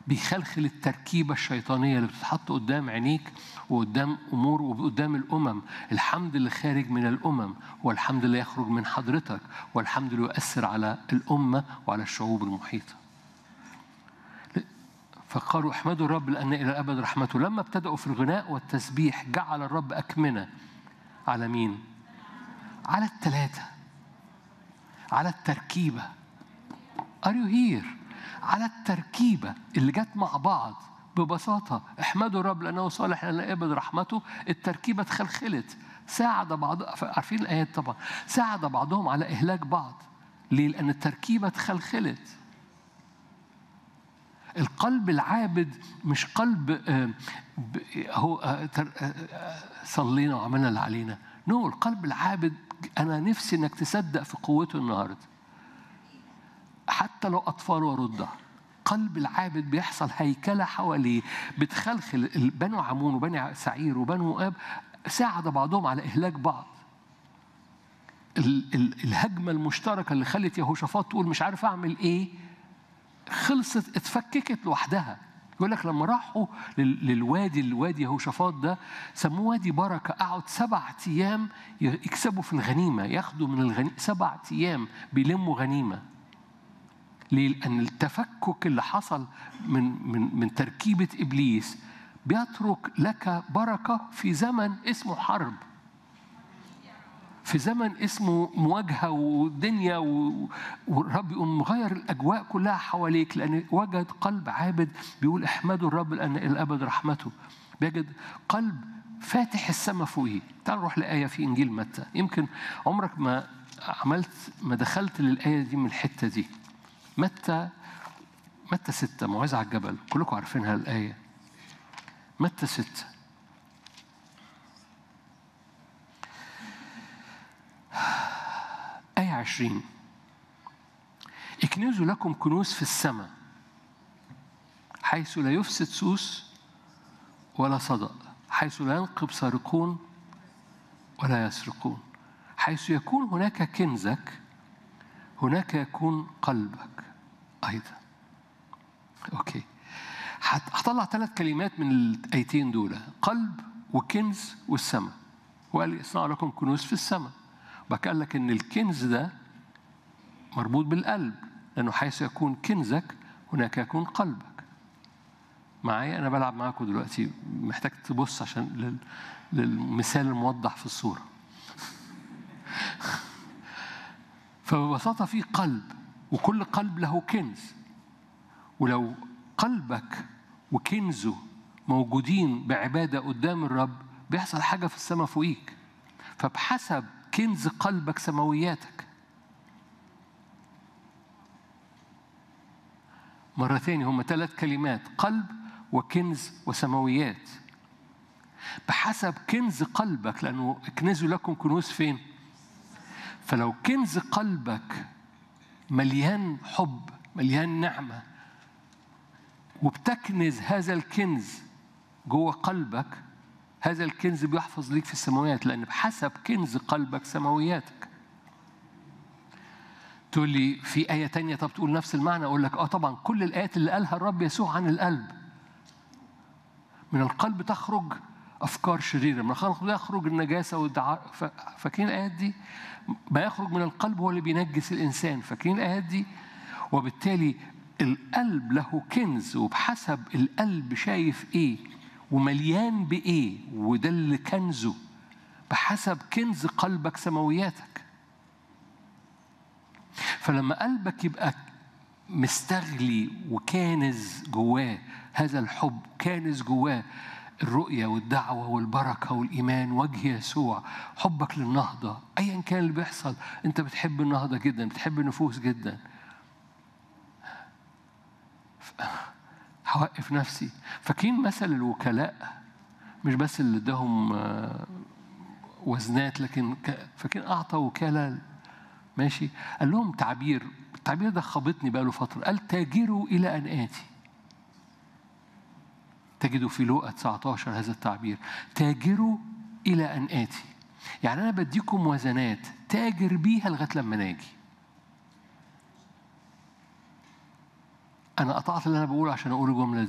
بيخلخل التركيبة الشيطانية اللي بتتحط قدام عينيك وقدام أمور وقدام الأمم الحمد اللي خارج من الأمم هو الحمد اللي يخرج من حضرتك والحمد اللي يؤثر على الأمة وعلى الشعوب المحيطة فقالوا احمدوا الرب لأن إلى الأبد رحمته لما ابتدأوا في الغناء والتسبيح جعل الرب أكمنة على مين؟ على الثلاثة على التركيبة Are you here؟ على التركيبة اللي جت مع بعض ببساطة احمدوا الرب لأنه صالح لأن أبد رحمته التركيبة اتخلخلت ساعد بعض عارفين الآيات طبعا ساعد بعضهم على إهلاك بعض ليه؟ لأن التركيبة اتخلخلت القلب العابد مش قلب آه، ب- هو آه، تر- آه، آه، صلينا وعملنا اللي علينا نو القلب العابد انا نفسي انك تصدق في قوته النهارده حتى لو اطفال ورضع قلب العابد بيحصل هيكله حواليه بتخلخل بنو عمون وبني سعير وبنو اب ساعد بعضهم على اهلاك بعض ال- ال- الهجمه المشتركه اللي خلت يهوشافاط تقول مش عارف اعمل ايه خلصت اتفككت لوحدها يقول لك لما راحوا لل- للوادي الوادي يهوشافاط ده سموه وادي بركه قعدوا سبع ايام ي- يكسبوا في الغنيمه ياخدوا من الغنيمه سبع ايام بيلموا غنيمه ليه؟ لأن التفكك اللي حصل من من من تركيبة إبليس بيترك لك بركة في زمن اسمه حرب. في زمن اسمه مواجهة ودنيا و- والرب يقوم مغير الأجواء كلها حواليك لأن وجد قلب عابد بيقول احمدوا الرب لأن الأبد رحمته. بيجد قلب فاتح السماء فوقيه. تعال نروح لآية في إنجيل متى. يمكن عمرك ما عملت ما دخلت للآية دي من الحتة دي. متى متى ستة موعظة على الجبل كلكم عارفينها الآية متى ستة آية عشرين اكنزوا لكم كنوز في السماء حيث لا يفسد سوس ولا صدأ حيث لا ينقب سارقون ولا يسرقون حيث يكون هناك كنزك هناك يكون قلبك أيضا أوكي هت- هطلع ثلاث كلمات من الآيتين دول قلب وكنز والسماء وقال يصنع لكم كنوز في السماء بقى قال لك إن الكنز ده مربوط بالقلب لأنه حيث يكون كنزك هناك يكون قلبك معايا أنا بلعب معاكم دلوقتي محتاج تبص عشان لل- للمثال الموضح في الصورة فببساطة في قلب وكل قلب له كنز ولو قلبك وكنزه موجودين بعبادة قدام الرب بيحصل حاجة في السماء فوقيك فبحسب كنز قلبك سماوياتك مرة تاني هم ثلاث كلمات قلب وكنز وسماويات بحسب كنز قلبك لأنه اكنزوا لكم كنوز فين؟ فلو كنز قلبك مليان حب مليان نعمة وبتكنز هذا الكنز جوه قلبك هذا الكنز بيحفظ ليك في السماويات لأن بحسب كنز قلبك سماوياتك تقول لي في آية تانية طب تقول نفس المعنى أقول لك آه طبعا كل الآيات اللي قالها الرب يسوع عن القلب من القلب تخرج أفكار شريرة من القلب يخرج النجاسة والدعاء ف- فاكرين الآيات دي ما يخرج من القلب هو اللي بينجس الإنسان فاكرين الآيات دي وبالتالي القلب له كنز وبحسب القلب شايف إيه ومليان بإيه وده اللي كنزه بحسب كنز قلبك سماوياتك فلما قلبك يبقى مستغلي وكانز جواه هذا الحب كانز جواه الرؤية والدعوة والبركة والإيمان وجه يسوع حبك للنهضة أيا كان اللي بيحصل أنت بتحب النهضة جدا بتحب النفوس جدا هوقف نفسي فاكرين مثل الوكلاء مش بس اللي اداهم آه، وزنات لكن ك- فاكرين أعطى وكالة ماشي قال لهم تعبير التعبير ده خبطني بقاله فترة قال تاجروا إلى أن آتي تجدوا في لوقا 19 هذا التعبير تاجروا إلى أن آتي يعني أنا بديكم وزنات تاجر بيها لغاية لما ناجي أنا قطعت اللي أنا بقوله عشان أقول الجملة